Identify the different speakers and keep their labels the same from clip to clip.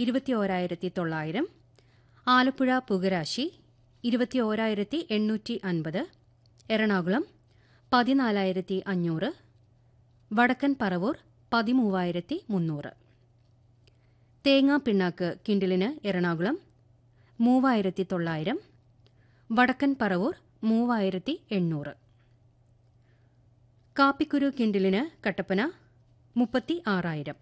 Speaker 1: ഇരുപത്തി ഓരായിരത്തി തൊള്ളായിരം ആലപ്പുഴ പുകരാശി ഇരുപത്തി ഓരായിരത്തി എണ്ണൂറ്റി അൻപത് എറണാകുളം പതിനാലായിരത്തി അഞ്ഞൂറ് വടക്കൻ പറവൂർ പതിമൂവായിരത്തി മുന്നൂറ് തേങ്ങാ പിണ്ണാക്ക് കിൻഡിലിന് എറണാകുളം മൂവായിരത്തി തൊള്ളായിരം വടക്കൻ പറവൂർ മൂവായിരത്തി എണ്ണൂറ് കാപ്പിക്കുരു കിൻഡിലിന് കട്ടപ്പന മുപ്പത്തി ആറായിരം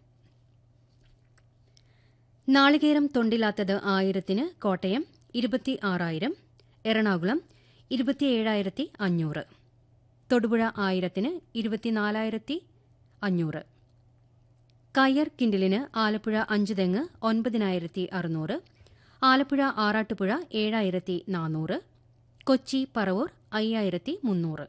Speaker 1: നാളികേരം തൊണ്ടില്ലാത്തത് ആയിരത്തിന് കോട്ടയം ഇരുപത്തി ആറായിരം എറണാകുളം ഇരുപത്തിയേഴായിരത്തി അഞ്ഞൂറ് തൊടുപുഴ ആയിരത്തിന് ഇരുപത്തിനാലായിരത്തി അഞ്ഞൂറ് കയ്യർ കിൻഡിലിന് ആലപ്പുഴ അഞ്ച് തെങ്ങ് ഒൻപതിനായിരത്തി അറുന്നൂറ് ആലപ്പുഴ ആറാട്ടുപുഴ ഏഴായിരത്തി നാനൂറ് കൊച്ചി പറവൂർ അയ്യായിരത്തി മുന്നൂറ്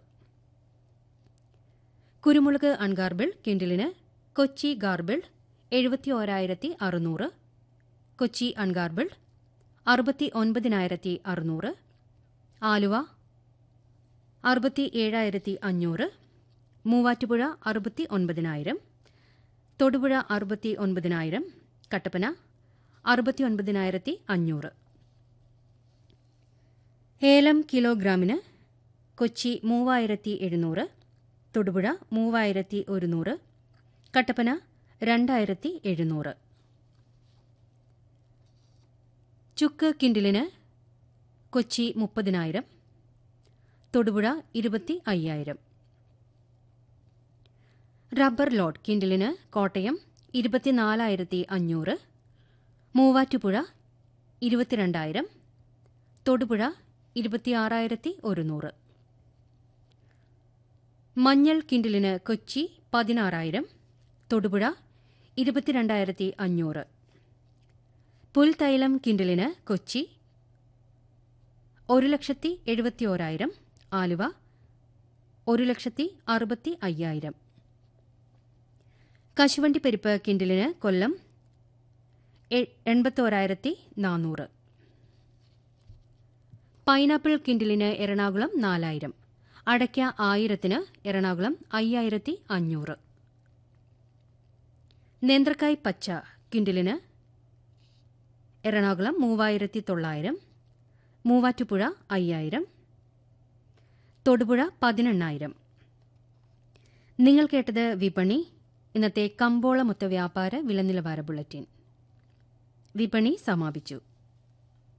Speaker 1: കുരുമുളക് അൺഗാർബിൾ കിൻഡിലിന് കൊച്ചി ഗാർബിൾ എഴുപത്തി ഓരായിരത്തി അറുന്നൂറ് കൊച്ചി അൺഗാർബിൾ അറുപത്തി ഒൻപതിനായിരത്തി അറുന്നൂറ് ആലുവ അറുപത്തി ഏഴായിരത്തി അഞ്ഞൂറ് മൂവാറ്റുപുഴ അറുപത്തി ഒൻപതിനായിരം തൊടുപുഴ അറുപത്തി ഒൻപതിനായിരം കട്ടപ്പന അറുപത്തി ഒൻപതിനായിരത്തി അഞ്ഞൂറ് ഏലം കിലോഗ്രാമിന് കൊച്ചി മൂവായിരത്തി എഴുന്നൂറ് തൊടുപുഴ മൂവായിരത്തി ഒരുന്നൂറ് കട്ടപ്പന രണ്ടായിരത്തി എഴുന്നൂറ് ചുക്ക് കിൻഡിലിന് കൊച്ചി മുപ്പതിനായിരം തൊടുപുഴ ഇരുപത്തി അയ്യായിരം റബ്ബർ ലോഡ് കിൻഡിലിന് കോട്ടയം ഇരുപത്തിനാലായിരത്തി അഞ്ഞൂറ് മൂവാറ്റുപുഴ ഇരുപത്തിരണ്ടായിരം തൊടുപുഴ ഇരുപത്തിയാറായിരത്തി ഒരുന്നൂറ് മഞ്ഞൾ കിൻഡിലിന് കൊച്ചി പതിനാറായിരം തൊടുപുഴ ഇരുപത്തിരണ്ടായിരത്തി അഞ്ഞൂറ് പുൽത്തൈലം കിൻഡിലിന് കൊച്ചി ഒരു ലക്ഷത്തി എഴുപത്തി ഓരായിരം ആലുവ ഒരു ലക്ഷത്തി അറുപത്തി അയ്യായിരം കശുവണ്ടി പരിപ്പ് കിൻഡിലിന് കൊല്ലം എൺപത്തോരായിരത്തി നാനൂറ് പൈനാപ്പിൾ കിൻഡിലിന് എറണാകുളം നാലായിരം അടയ്ക്ക ആയിരത്തിന് എറണാകുളം അയ്യായിരത്തി അഞ്ഞൂറ് നേന്ത്രക്കായ് പച്ച കിൻഡിലിന് എറണാകുളം മൂവായിരത്തി തൊള്ളായിരം മൂവാറ്റുപുഴ അയ്യായിരം തൊടുപുഴ പതിനെണ്ണായിരം നിങ്ങൾ കേട്ടത് വിപണി ഇന്നത്തെ കമ്പോള മൊത്ത വ്യാപാര വിലനിലവാര ബുള്ളറ്റിൻ വിപണി സമാപിച്ചു